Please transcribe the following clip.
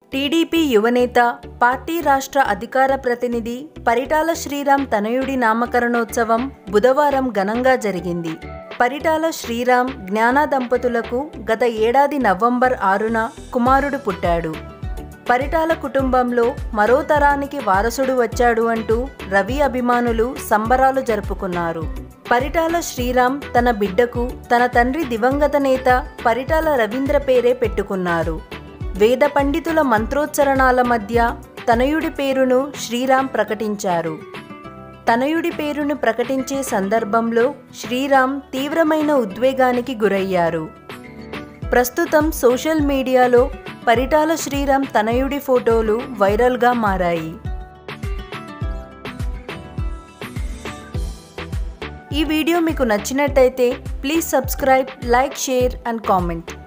TDP యువనేత party రాష్ట్ర అధికార ప్రతినిధి పరిటాల శ్రీరామ్ తనయుడి నామకరణోత్సవం బుధవారం ఘనంగా జరిగింది పరిటాల శ్రీరామ్ జ్ఞాన దంపతులకు గత ఏడాది నవంబర్ ఆరున కుమారుడు పుట్టాడు పరిటాల కుటుంబంలో మరో తరానికి వారసుడు వచ్చాడు అంటూ రవి అభిమానులు సంబరాలు జరుపుకున్నారు పరిటాల శ్రీరామ్ తన బిడ్డకు తన తండ్రి దివంగత నేత పరిటాల రవీంద్ర పేరే పెట్టుకున్నారు వేద పండితుల మంత్రోచ్చరణాల మధ్య తనయుడి పేరును శ్రీరామ్ ప్రకటించారు తనయుడి పేరును ప్రకటించే సందర్భంలో శ్రీరామ్ తీవ్రమైన ఉద్వేగానికి గురయ్యారు ప్రస్తుతం సోషల్ మీడియాలో పరిటాల శ్రీరామ్ తనయుడి ఫోటోలు వైరల్గా మారాయి ఈ వీడియో మీకు నచ్చినట్టయితే please subscribe like share and comment